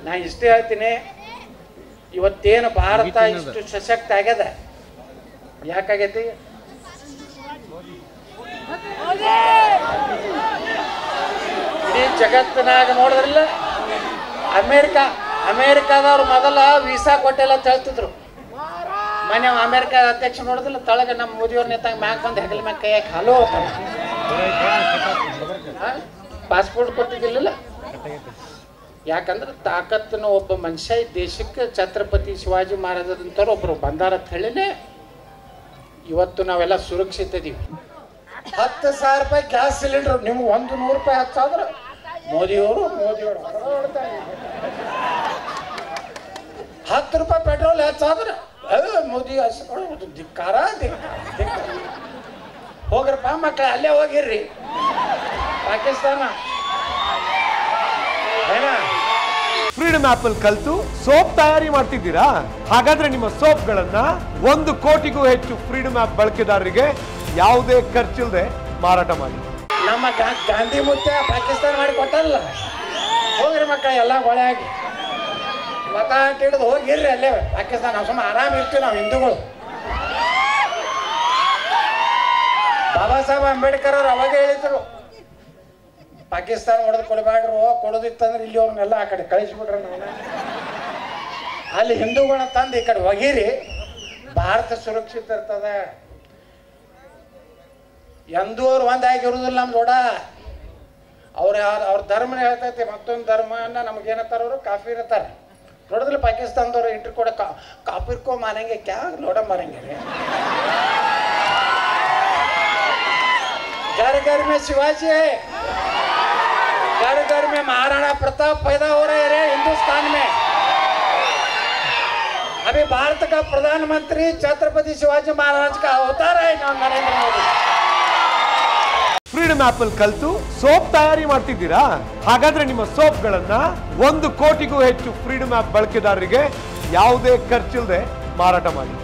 ನಾ ಇಷ್ಟೇ ಹೇಳ್ತೀನಿ ಇವತ್ತೇನು ಭಾರತ ಇಷ್ಟು ಸಶಕ್ತ ಆಗ್ಯದ ಯಾಕಾಗೈತಿ ಇಡೀ ಜಗತ್ತಿನಾಗ ನೋಡಿದ್ರಲ್ಲ ಅಮೇರಿಕ ಅಮೇರಿಕಾದವ್ರು ಮೊದಲ ವೀಸಾ ಕೊಟ್ಟಿಲ್ಲ ಅಂತ ಹೇಳ್ತಿದ್ರು ಮನೆ ಅಮೇರಿಕ ಅಧ್ಯಕ್ಷ ನೋಡಿದಿಲ್ಲ ತಳಗ ನಮ್ಮ ಮೋದಿಯವ್ರ ನಿಂತಾಗ ಮ್ಯಾಗ ಬಂದು ಹೆಗಲ ಮ್ಯಾಗ ಕೈ ಹಾಕಿ ಹಲೋ ಪಾಸ್ಪೋರ್ಟ್ ಕೊಟ್ಟಿದ್ದಿಲ್ಲ ಯಾಕಂದ್ರೆ ತಾಕತ್ತಿನ ಒಬ್ಬ ಮನುಷ್ಯ ಈ ದೇಶಕ್ಕೆ ಛತ್ರಪತಿ ಶಿವಾಜಿ ಮಹಾರಾಜದಂತವ್ರು ಒಬ್ರು ಬಂದಾರ ಅಂತ ಹೇಳಿನೇ ಇವತ್ತು ನಾವೆಲ್ಲ ಸುರಕ್ಷಿತ ಇದೀವಿ ಹತ್ತು ಸಾವಿರ ರೂಪಾಯಿ ಗ್ಯಾಸ್ ಸಿಲಿಂಡರ್ ನಿಮ್ಗೆ ಒಂದು ನೂರು ರೂಪಾಯಿ ಹಚ್ಚಾದ್ರೆ ಮೋದಿಯವರು ಮೋದಿಯವರು ಹೊರಡ್ತಾರೆ. ಹತ್ತು ರೂಪಾಯಿ ಪೆಟ್ರೋಲ್ ಹೆಚ್ಚಾದ್ರೆ ಅಯ್ಯೋ ಮೋದಿ ಹಸ್ಕೊಳ್ಳೋದು ಧಿಕ್ಕಾರ ಧಿಕ್ಕಾರ ಧಿಕ್ಕಾರ. ಹೋಗ್ರಪ್ಪ ಮಕ್ಕಳ ಅಲ್ಲೇ ಹೋಗಿರ್ರಿ ಪಾಕಿಸ್ತಾನ ಏನ ಫ್ರೀಡಮ್ ಆಪ್ ಅಲ್ಲಿ ಕಲ್ತು ಸೋಪ್ ತಯಾರಿ ಮಾಡ್ತಿದ್ದೀರಾ ಹಾಗಾದ್ರೆ ನಿಮ್ಮ ಸೋಪ್ಗಳನ್ನ ಒಂದು ಕೋಟಿಗೂ ಹೆಚ್ಚು ಫ್ರೀಡಮ್ ಆಪ್ ಬಳಕೆದಾರರಿಗೆ ಯಾವುದೇ ಖರ್ಚಿಲ್ಲದೆ ಮಾರಾಟ ಮಾಡಿ ನಮ್ಮ ಗಾ- ಗಾಂಧಿ ಮುತ್ತೆ ಪಾಕಿಸ್ತಾನ ಮಾಡಿ ಕೊಟ್ಟಲ್ಲ ಹೋಗ್ರಿ ಮಕ್ಕಳ ಎಲ್ಲ ಹೊಳೆ ಆಗಿ ಮತ ಅಂತ ಹಿಡಿದು ಹೋಗಿರ್ರಿ ಅಲ್ಲೇ ಪಾಕಿಸ್ತಾನ ನಾವು ಸುಮ್ಮನೆ ಆರಾಮ್ ಇರ್ತೀವಿ ನಾವು ಹಿಂದೂಗಳು ಬಾಬಾ ಸಾಹೇಬ್ ಅಂಬೇಡ್ಕರ್ ಅವ್ರು ಅವಾಗ ಹೇಳಿದ್ರು ಪಾಕಿಸ್ತಾನ ಹೊಡೆದು ಕೊಡಬೇಡ್ರು ಕೊಡೋದಿತ್ತಂದ್ರೆ ಇಲ್ಲಿ ಅವ್ರನ್ನೆಲ್ಲ ಆ ಕಡೆ ಕಳಿಸ್ಬಿಟ್ರೆ ನಾವು ಅಲ್ಲಿ ಹಿಂದೂಗಳನ್ನ ತಂದು ಈ ಕಡೆ ಒಗೀರಿ ಭಾರತ ಸುರಕ್ಷಿತ ಇರ್ತದೆ ಎಂದೂ ಅವ್ರು ಒಂದಾಗಿರುವುದಿಲ್ಲ ನಮ್ಮ ದೊಡ್ಡ ಅವ್ರ ಅವ್ರ ಧರ್ಮನ ಹೇಳ್ತೈತಿ ಮತ್ತೊಂದು ಧರ್ಮನ ನಮ್ಗೆ ಏನತ್ತಾರ ಅವರು ಕಾಫಿರ್ ಅಂತಾರೆ ನೋಡಿದ್ರೆ ಪಾಕಿಸ್ತಾನದವ್ರು ಎಂಟ್ರಿ ಕೊಡ ಕಾಫಿರ್ ಕೋ ಮಾರಂಗೆ ಕ್ಯಾ ಲೋಡ ಮಾರಂಗೆ रे घर घर में शिवाजी है घर घर में महाराणा प्रताप पैदा हो रहे हैं हिंदुस्तान में अभी भारत का प्रधानमंत्री छत्रपति शिवाजी महाराज का अवतार है नरेंद्र मोदी ಫ್ರೀಡಮ್ ಆಪ್ ಅಲ್ಲಿ ಕಲ್ತು ಸೋಪ್ ತಯಾರಿ ಮಾಡ್ತಿದ್ದೀರಾ ಹಾಗಾದ್ರೆ ನಿಮ್ಮ ಸೋಪ್ಗಳನ್ನ ಒಂದು ಕೋಟಿಗೂ ಹೆಚ್ಚು ಫ್ರೀಡಮ್ ಆಪ್ ಬಳಕೆದಾರರಿಗೆ ಯಾವುದೇ ಖರ್ಚಿಲ್ಲದೆ ಮಾರಾಟ ಮಾಡಿ